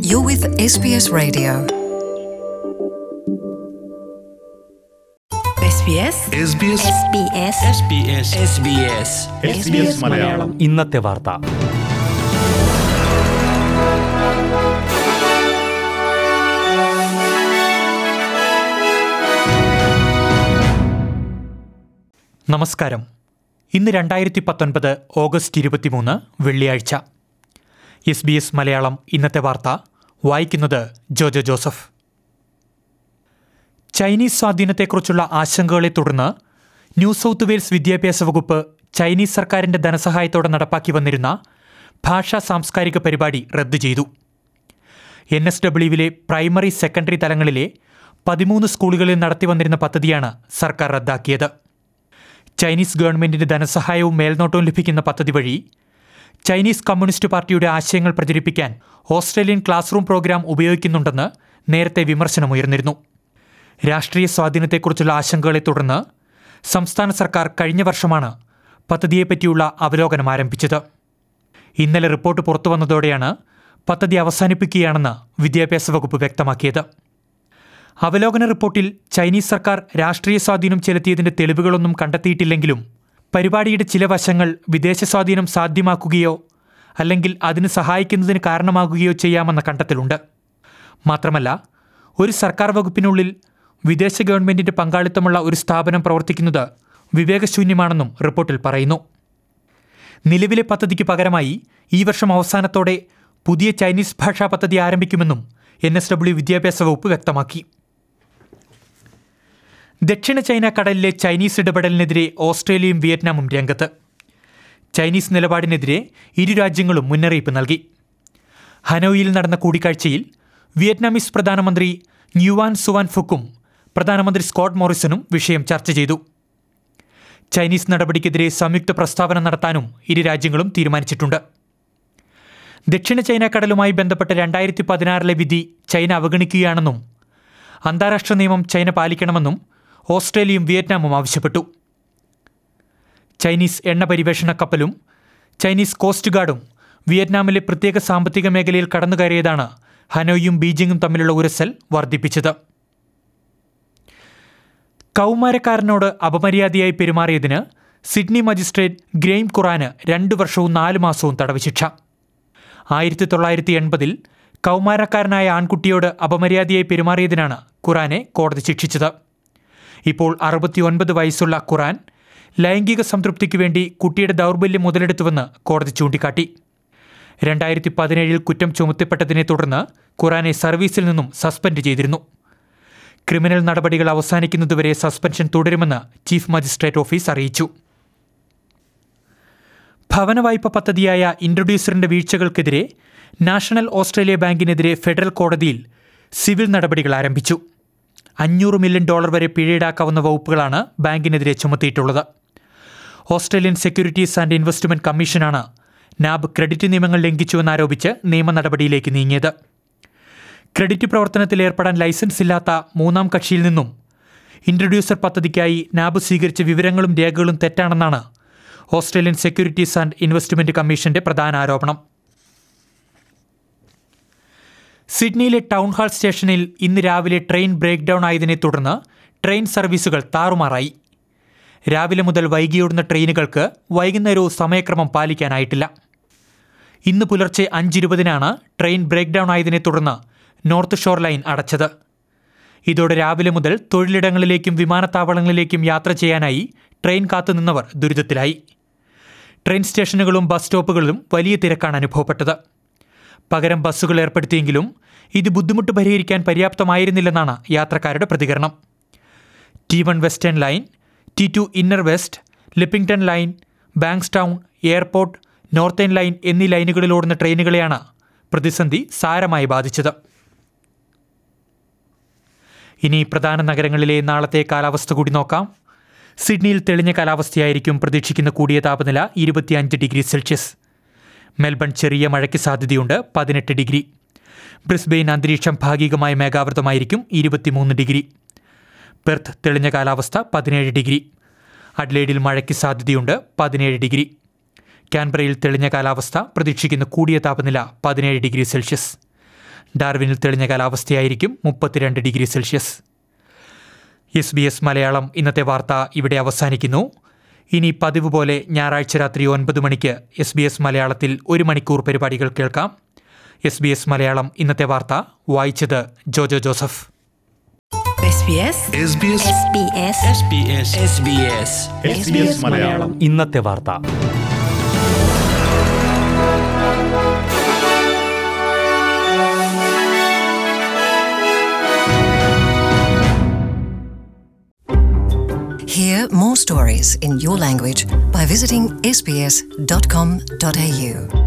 You're with SBS Radio. SBS SBS SBS SBS SBS Malayalam ഇന്നത്തെ വാർത്ത നമസ്കാരം ഇന്ന് രണ്ടായിരത്തി പത്തൊൻപത് ഓഗസ്റ്റ് ഇരുപത്തിമൂന്ന് വെള്ളിയാഴ്ച എസ് ബി എസ് മലയാളം ഇന്നത്തെ വാർത്ത വായിക്കുന്നത് ജോജോ ജോസഫ് ചൈനീസ് സ്വാധീനത്തെക്കുറിച്ചുള്ള ആശങ്കകളെ തുടർന്ന് ന്യൂ സൗത്ത് വെയിൽസ് വിദ്യാഭ്യാസ വകുപ്പ് ചൈനീസ് സർക്കാരിന്റെ ധനസഹായത്തോടെ നടപ്പാക്കി വന്നിരുന്ന ഭാഷാ സാംസ്കാരിക പരിപാടി റദ്ദു ചെയ്തു എൻ എസ് ഡബ്ല്യുവിലെ പ്രൈമറി സെക്കൻഡറി തലങ്ങളിലെ പതിമൂന്ന് സ്കൂളുകളിൽ നടത്തി വന്നിരുന്ന പദ്ധതിയാണ് സർക്കാർ റദ്ദാക്കിയത് ചൈനീസ് ഗവൺമെന്റിന്റെ ധനസഹായവും മേൽനോട്ടവും ലഭിക്കുന്ന പദ്ധതി വഴി ചൈനീസ് കമ്മ്യൂണിസ്റ്റ് പാർട്ടിയുടെ ആശയങ്ങൾ പ്രചരിപ്പിക്കാൻ ഓസ്ട്രേലിയൻ ക്ലാസ് റൂം പ്രോഗ്രാം ഉപയോഗിക്കുന്നുണ്ടെന്ന് നേരത്തെ വിമർശനമുയർന്നിരുന്നു രാഷ്ട്രീയ സ്വാധീനത്തെക്കുറിച്ചുള്ള ആശങ്കകളെ തുടർന്ന് സംസ്ഥാന സർക്കാർ കഴിഞ്ഞ വർഷമാണ് പദ്ധതിയെപ്പറ്റിയുള്ള അവലോകനം ആരംഭിച്ചത് ഇന്നലെ റിപ്പോർട്ട് പുറത്തു വന്നതോടെയാണ് പദ്ധതി അവസാനിപ്പിക്കുകയാണെന്ന് വിദ്യാഭ്യാസ വകുപ്പ് വ്യക്തമാക്കിയത് അവലോകന റിപ്പോർട്ടിൽ ചൈനീസ് സർക്കാർ രാഷ്ട്രീയ സ്വാധീനം ചെലുത്തിയതിന്റെ തെളിവുകളൊന്നും കണ്ടെത്തിയിട്ടില്ലെങ്കിലും പരിപാടിയുടെ ചില വശങ്ങൾ വിദേശ സ്വാധീനം സാധ്യമാക്കുകയോ അല്ലെങ്കിൽ അതിന് സഹായിക്കുന്നതിന് കാരണമാകുകയോ ചെയ്യാമെന്ന കണ്ടെത്തലുണ്ട് മാത്രമല്ല ഒരു സർക്കാർ വകുപ്പിനുള്ളിൽ വിദേശ ഗവൺമെന്റിന്റെ പങ്കാളിത്തമുള്ള ഒരു സ്ഥാപനം പ്രവർത്തിക്കുന്നത് വിവേകശൂന്യമാണെന്നും റിപ്പോർട്ടിൽ പറയുന്നു നിലവിലെ പദ്ധതിക്ക് പകരമായി ഈ വർഷം അവസാനത്തോടെ പുതിയ ചൈനീസ് ഭാഷാ പദ്ധതി ആരംഭിക്കുമെന്നും എൻ എസ് ഡബ്ല്യു വിദ്യാഭ്യാസ വകുപ്പ് വ്യക്തമാക്കി ദക്ഷിണ ചൈന കടലിലെ ചൈനീസ് ഇടപെടലിനെതിരെ ഓസ്ട്രേലിയയും വിയറ്റ്നാമും രംഗത്ത് ചൈനീസ് നിലപാടിനെതിരെ ഇരു രാജ്യങ്ങളും മുന്നറിയിപ്പ് നൽകി ഹനോയിൽ നടന്ന കൂടിക്കാഴ്ചയിൽ വിയറ്റ്നാമീസ് പ്രധാനമന്ത്രി ന്യൂവാൻ സുവാൻ ഫുക്കും പ്രധാനമന്ത്രി സ്കോട്ട് മോറിസണും വിഷയം ചർച്ച ചെയ്തു ചൈനീസ് നടപടിക്കെതിരെ സംയുക്ത പ്രസ്താവന നടത്താനും ഇരു രാജ്യങ്ങളും തീരുമാനിച്ചിട്ടുണ്ട് ദക്ഷിണ ചൈന കടലുമായി ബന്ധപ്പെട്ട രണ്ടായിരത്തി പതിനാറിലെ വിധി ചൈന അവഗണിക്കുകയാണെന്നും അന്താരാഷ്ട്ര നിയമം ചൈന പാലിക്കണമെന്നും ഓസ്ട്രേലിയയും വിയറ്റ്നാമും ആവശ്യപ്പെട്ടു ചൈനീസ് എണ്ണ പരിവേഷണ കപ്പലും ചൈനീസ് കോസ്റ്റ് ഗാർഡും വിയറ്റ്നാമിലെ പ്രത്യേക സാമ്പത്തിക മേഖലയിൽ കടന്നുകയറിയതാണ് ഹനോയും ബീജിംഗും തമ്മിലുള്ള ഉരസൽ വർദ്ധിപ്പിച്ചത് കൗമാരക്കാരനോട് അപമര്യാദയായി പെരുമാറിയതിന് സിഡ്നി മജിസ്ട്രേറ്റ് ഗ്രെയിം ഖുറാന് രണ്ടു വർഷവും നാല് മാസവും തടവ് ശിക്ഷ ആയിരത്തി തൊള്ളായിരത്തി എൺപതിൽ കൗമാരക്കാരനായ ആൺകുട്ടിയോട് അപമര്യാദയായി പെരുമാറിയതിനാണ് ഖുറാനെ കോടതി ശിക്ഷിച്ചത് ഇപ്പോൾ അറുപത്തിയൊൻപത് വയസ്സുള്ള ഖുറാൻ ലൈംഗിക സംതൃപ്തിക്ക് വേണ്ടി കുട്ടിയുടെ ദൗർബല്യം മുതലെടുത്തുവെന്ന് കോടതി ചൂണ്ടിക്കാട്ടി രണ്ടായിരത്തി പതിനേഴിൽ കുറ്റം ചുമത്തപ്പെട്ടതിനെ തുടർന്ന് ഖുറാനെ സർവീസിൽ നിന്നും സസ്പെൻഡ് ചെയ്തിരുന്നു ക്രിമിനൽ നടപടികൾ അവസാനിക്കുന്നതുവരെ സസ്പെൻഷൻ തുടരുമെന്ന് ചീഫ് മജിസ്ട്രേറ്റ് ഓഫീസ് അറിയിച്ചു ഭവന വായ്പ പദ്ധതിയായ ഇൻട്രൊഡ്യൂസറിന്റെ വീഴ്ചകൾക്കെതിരെ നാഷണൽ ഓസ്ട്രേലിയ ബാങ്കിനെതിരെ ഫെഡറൽ കോടതിയിൽ സിവിൽ നടപടികൾ ആരംഭിച്ചു അഞ്ഞൂറ് മില്യൺ ഡോളർ വരെ പിഴയിടാക്കാവുന്ന വകുപ്പുകളാണ് ബാങ്കിനെതിരെ ചുമത്തിയിട്ടുള്ളത് ഓസ്ട്രേലിയൻ സെക്യൂരിറ്റീസ് ആൻഡ് ഇൻവെസ്റ്റ്മെന്റ് കമ്മീഷനാണ് നാബ് ക്രെഡിറ്റ് നിയമങ്ങൾ ലംഘിച്ചുവെന്നാരോപിച്ച് നിയമ നടപടിയിലേക്ക് നീങ്ങിയത് ക്രെഡിറ്റ് പ്രവർത്തനത്തിൽ ഏർപ്പെടാൻ ലൈസൻസ് ഇല്ലാത്ത മൂന്നാം കക്ഷിയിൽ നിന്നും ഇൻട്രൊഡ്യൂസർ പദ്ധതിക്കായി നാബ് സ്വീകരിച്ച വിവരങ്ങളും രേഖകളും തെറ്റാണെന്നാണ് ഓസ്ട്രേലിയൻ സെക്യൂരിറ്റീസ് ആൻഡ് ഇൻവെസ്റ്റ്മെന്റ് കമ്മീഷന്റെ പ്രധാന ആരോപണം സിഡ്നിയിലെ ടൗൺ ഹാൾ സ്റ്റേഷനിൽ ഇന്ന് രാവിലെ ട്രെയിൻ ബ്രേക്ക് ഡൗൺ ആയതിനെ തുടർന്ന് ട്രെയിൻ സർവീസുകൾ താറുമാറായി രാവിലെ മുതൽ വൈകിയോടുന്ന ട്രെയിനുകൾക്ക് വൈകുന്നേരവും സമയക്രമം പാലിക്കാനായിട്ടില്ല ഇന്ന് പുലർച്ചെ അഞ്ചിരുപതിനാണ് ട്രെയിൻ ബ്രേക്ക് ഡൗൺ ആയതിനെ തുടർന്ന് നോർത്ത് ഷോർ ലൈൻ അടച്ചത് ഇതോടെ രാവിലെ മുതൽ തൊഴിലിടങ്ങളിലേക്കും വിമാനത്താവളങ്ങളിലേക്കും യാത്ര ചെയ്യാനായി ട്രെയിൻ കാത്തുനിന്നവർ ദുരിതത്തിലായി ട്രെയിൻ സ്റ്റേഷനുകളും ബസ് സ്റ്റോപ്പുകളിലും വലിയ തിരക്കാണ് അനുഭവപ്പെട്ടത് പകരം ബസ്സുകൾ ഏർപ്പെടുത്തിയെങ്കിലും ഇത് ബുദ്ധിമുട്ട് പരിഹരിക്കാൻ പര്യാപ്തമായിരുന്നില്ലെന്നാണ് യാത്രക്കാരുടെ പ്രതികരണം T one Western line T two Inner West Leppington line Bankstown Airport Northern line എന്നീ ലൈനുകളിൽ ഓടുന്ന ട്രെയിനുകളെയാണ് പ്രതിസന്ധി സാരമായി ബാധിച്ചത് ഇനി പ്രധാന നഗരങ്ങളിലെ നാളത്തെ കാലാവസ്ഥ കൂടി നോക്കാം സിഡ്നിയിൽ തെളിഞ്ഞ കാലാവസ്ഥയായിരിക്കും പ്രതീക്ഷിക്കുന്ന കൂടിയ താപനില ഇരുപത്തിയഞ്ച് ഡിഗ്രി സെൽഷ്യസ് മെൽബൺ ചെറിയ മഴയ്ക്ക് സാധ്യതയുണ്ട് പതിനെട്ട് ഡിഗ്രി ബ്രിസ്ബെയിൻ അന്തരീക്ഷം ഭാഗികമായി മേഘാവൃതമായിരിക്കും ഇരുപത്തിമൂന്ന് ഡിഗ്രി പെർത്ത് തെളിഞ്ഞ കാലാവസ്ഥ പതിനേഴ് ഡിഗ്രി അഡ്ലേഡിൽ മഴയ്ക്ക് സാധ്യതയുണ്ട് പതിനേഴ് ഡിഗ്രി കാൻബറയിൽ തെളിഞ്ഞ കാലാവസ്ഥ പ്രതീക്ഷിക്കുന്ന കൂടിയ താപനില പതിനേഴ് ഡിഗ്രി സെൽഷ്യസ് ഡാർവിനിൽ തെളിഞ്ഞ കാലാവസ്ഥയായിരിക്കും മുപ്പത്തിരണ്ട് degree Celsius S B S Malayalam ഇന്നത്തെ വാർത്ത ഇവിടെ അവസാനിക്കുന്നു ഇനി പതിവ് പോലെ ഞായറാഴ്ച രാത്രി ഒൻപത് മണിക്ക് എസ് ബി എസ് മലയാളത്തിൽ ഒരു മണിക്കൂർ പരിപാടികൾ കേൾക്കാം എസ് ബി എസ് മലയാളം ഇന്നത്തെ വാർത്ത വായിച്ചത് Jojo Joseph SBS SBS SBS SBS SBS SBS Malayalam ഇന്നത്തെ വാർത്ത Hear more stories in your language by visiting sbs.com.au.